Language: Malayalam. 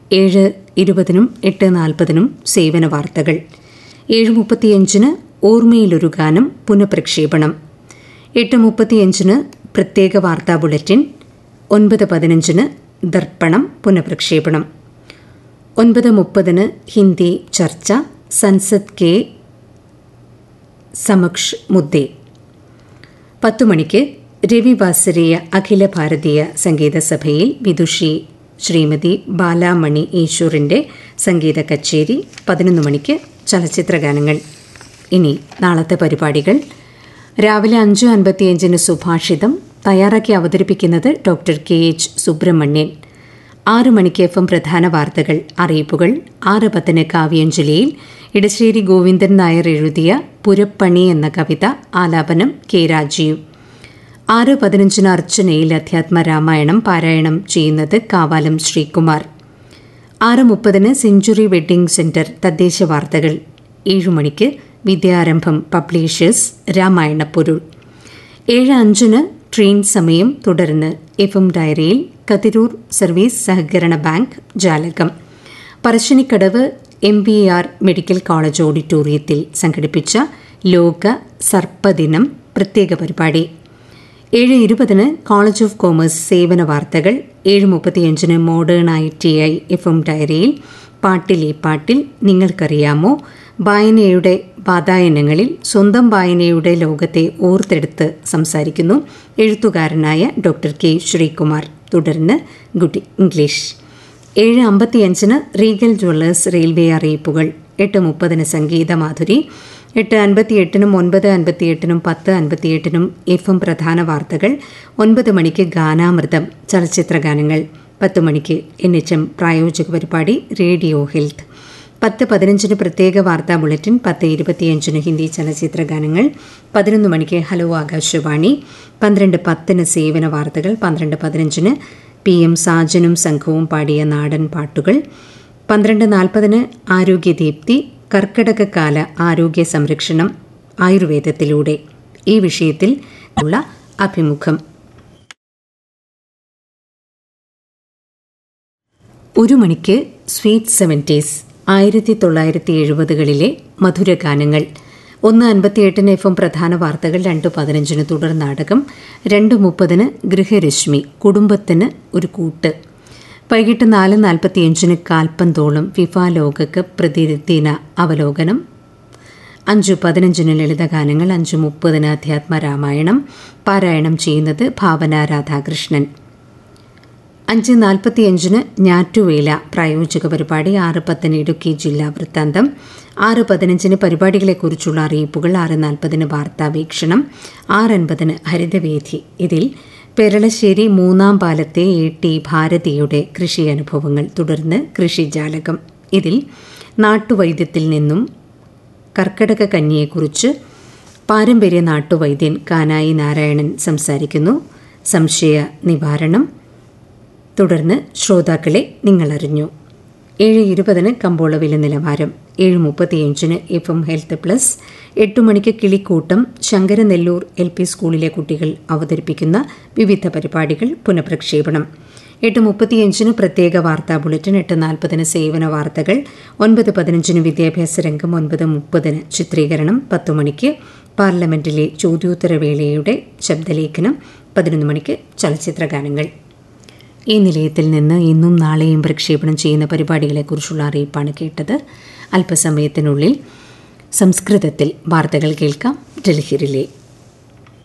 ഏഴ് ഇരുപതിനും എട്ട് നാൽപ്പതിനും സേവന വാർത്തകൾ ഏഴ് മുപ്പത്തിയഞ്ചിന് ഓർമ്മയിലൊരു ഗാനം പുനഃപ്രക്ഷേപണം എട്ട് മുപ്പത്തിയഞ്ചിന് പ്രത്യേക വാർത്താ ബുള്ളറ്റിൻ ഒൻപത് പതിനഞ്ചിന് ദർപ്പണം പുനഃപ്രക്ഷേപണം ഒൻപത് മുപ്പതിന് ഹിന്ദി ചർച്ച സൻസദ് കെ സമക്ഷ് മുദ്ദേ പത്തു മണിക്ക് രവി വാസരീയ അഖില ഭാരതീയ സംഗീത സഭയിൽ വിദുഷി ശ്രീമതി ബാലാമണി ഈശ്വറിന്റെ സംഗീത കച്ചേരി പതിനൊന്ന് മണിക്ക് ചലച്ചിത്രഗാനങ്ങൾ ഇനി നാളത്തെ പരിപാടികൾ രാവിലെ അഞ്ച് അൻപത്തിയഞ്ചിന് സുഭാഷിതം തയ്യാറാക്കി അവതരിപ്പിക്കുന്നത് ഡോക്ടർ കെ എച്ച് സുബ്രഹ്മണ്യൻ ആറ് മണിക്ക് എഫ് എം പ്രധാന വാർത്തകൾ അറിയിപ്പുകൾ ആറ് പത്തിന് കാവ്യാഞ്ജലിയിൽ ഇടശ്ശേരി ഗോവിന്ദൻ നായർ എഴുതിയ പുരപ്പണി എന്ന കവിത ആലാപനം കെ രാജീവ് ആറ് പതിനഞ്ചിന് അർച്ചനയിൽ അധ്യാത്മ രാമായണം പാരായണം ചെയ്യുന്നത് കാവാലം ശ്രീകുമാർ ആറ് മുപ്പതിന് സെഞ്ചുറി വെഡ്ഡിംഗ് സെന്റർ തദ്ദേശ വാർത്തകൾ ഏഴു മണിക്ക് വിദ്യാരംഭം പബ്ലിഷേഴ്സ് രാമായണ പൊരുൾ ഏഴ് അഞ്ചിന് ട്രെയിൻ സമയം തുടർന്ന് എഫ് എം ഡയറിയിൽ കതിരൂർ സർവീസ് സഹകരണ ബാങ്ക് ജാലകം Parassinikkadavu M B R medical college ഓഡിറ്റോറിയത്തിൽ സംഘടിപ്പിച്ച ലോക സർപ്പദിനം പ്രത്യേക പരിപാടി ഏഴ് ഇരുപതിന് കോളേജ് ഓഫ് കോമേഴ്സ് സേവന വാർത്തകൾ ഏഴ് മുപ്പത്തിയഞ്ചിന് modern I T I F M ഡയറിയിൽ പാട്ടിലെ പാട്ടിൽ നിങ്ങൾക്കറിയാമോ വായനയുടെ വാതായനങ്ങളിൽ സ്വന്തം വായനയുടെ ലോകത്തെ ഓർത്തെടുത്ത് സംസാരിക്കുന്നു എഴുത്തുകാരനായ ഡോക്ടർ കെ ശ്രീകുമാർ തുടർന്ന് ഗുഡ് ഇംഗ്ലീഷ് ഏഴ് അമ്പത്തിയഞ്ചിന് റീഗൽ ജ്വല്ലേഴ്സ് റെയിൽവേ അറിയിപ്പുകൾ എട്ട് മുപ്പതിന് സംഗീത മാധുരി എട്ട് അൻപത്തിയെട്ടിനും ഒൻപത് അൻപത്തിയെട്ടിനും പത്ത് അൻപത്തിയെട്ടിനും എഫ് എം പ്രധാന വാർത്തകൾ ഒൻപത് മണിക്ക് ഗാനാമൃതം ചലച്ചിത്ര ഗാനങ്ങൾ പത്ത് മണിക്ക് എൻ എച്ച് എം പ്രായോജക പരിപാടി റേഡിയോ ഹെൽത്ത് പത്ത് പതിനഞ്ചിന് പ്രത്യേക വാർത്താ ബുള്ളറ്റിൻ പത്ത് ഇരുപത്തിയഞ്ചിന് ഹിന്ദി ചലച്ചിത്ര ഗാനങ്ങൾ പതിനൊന്ന് മണിക്ക് ഹലോ ആകാശവാണി പന്ത്രണ്ട് പത്തിന് സേവന വാർത്തകൾ പന്ത്രണ്ട് പതിനഞ്ചിന് പി എം സാജനും സംഘവും പാടിയ നാടൻ പാട്ടുകൾ പന്ത്രണ്ട് നാൽപ്പതിന് ആരോഗ്യദീപ്തി കർക്കിടകകാല ആരോഗ്യ സംരക്ഷണം ആയുർവേദത്തിലൂടെ ഈ വിഷയത്തിൽ ഉള്ള അഭിമുഖം ഒരു മണിക്ക് സ്വീറ്റ് സെവൻറ്റീസ് ആയിരത്തി തൊള്ളായിരത്തി എഴുപതുകളിലെ മധുരഗാനങ്ങൾ ഒന്ന് അൻപത്തിയെട്ടിന് എഫ് എം പ്രധാന വാർത്തകൾ രണ്ട് പതിനഞ്ചിന് തുടർ നാടകം രണ്ട് മുപ്പതിന് ഗൃഹരശ്മി കുടുംബത്തിന് ഒരു കൂട്ട് വൈകിട്ട് നാല് നാൽപ്പത്തിയഞ്ചിന് കാൽപ്പന്തോളം ഫിഫ ലോകകപ്പ് പ്രതിദിന അവലോകനം അഞ്ചു പതിനഞ്ചിന് ലളിതഗാനങ്ങൾ അഞ്ചു മുപ്പതിന് അധ്യാത്മ രാമായണം പാരായണം ചെയ്യുന്നത് ഭാവന രാധാകൃഷ്ണൻ അഞ്ച് നാൽപ്പത്തിയഞ്ചിന് ഞാറ്റുവേല പ്രായോജിക പരിപാടി ആറ് പത്തിന് ഇടുക്കി ജില്ലാ വൃത്താന്തം ആറ് പതിനഞ്ചിന് പരിപാടികളെക്കുറിച്ചുള്ള അറിയിപ്പുകൾ ആറ് നാൽപ്പതിന് വാർത്താവീക്ഷണം ആറ് അൻപതിന് ഹരിതവേദി ഇതിൽ പെരളശ്ശേരി മൂന്നാം പാലത്തെ എ ടി ഭാരതിയുടെ കൃഷി അനുഭവങ്ങൾ തുടർന്ന് കൃഷിജാലകം ഇതിൽ നാട്ടുവൈദ്യത്തിൽ നിന്നും കർക്കടക കഞ്ഞിയെക്കുറിച്ച് പാരമ്പര്യ നാട്ടുവൈദ്യൻ കാനായി നാരായണൻ സംസാരിക്കുന്നു സംശയ നിവാരണം തുടർന്ന് ശ്രോതാക്കളെ നിങ്ങളറിഞ്ഞു ഏഴ് ഇരുപതിന് കമ്പോള വില നിലവാരം ഏഴ് മുപ്പത്തിയഞ്ചിന് എഫ് എം ഹെൽത്ത് പ്ലസ് എട്ട് മണിക്ക് കിളിക്കൂട്ടം ശങ്കരനെല്ലൂർ എൽ പി സ്കൂളിലെ കുട്ടികൾ അവതരിപ്പിക്കുന്ന വിവിധ പരിപാടികൾ പുനഃപ്രക്ഷേപണം എട്ട് മുപ്പത്തിയഞ്ചിന് പ്രത്യേക വാർത്താ ബുള്ളറ്റിൻ എട്ട് നാൽപ്പതിന് സേവന വാർത്തകൾ ഒൻപത് പതിനഞ്ചിന് വിദ്യാഭ്യാസ രംഗം ഒൻപത് മുപ്പതിന് ചിത്രീകരണം പത്തു മണിക്ക് പാർലമെന്റിലെ ചോദ്യോത്തരവേളയുടെ ശബ്ദലേഖനം പതിനൊന്ന് മണിക്ക് ചലച്ചിത്ര ഗാനങ്ങൾ ഈ നിലയത്തിൽ നിന്ന് ഇന്നും നാളെയും പ്രക്ഷേപണം ചെയ്യുന്ന പരിപാടികളെക്കുറിച്ചുള്ള അറിയിപ്പാണ് കേട്ടത് അല്പസമയത്തിനുള്ളിൽ സംസ്കൃതത്തിൽ വാർത്തകൾ കേൾക്കാം ഡൽഹിയിലെ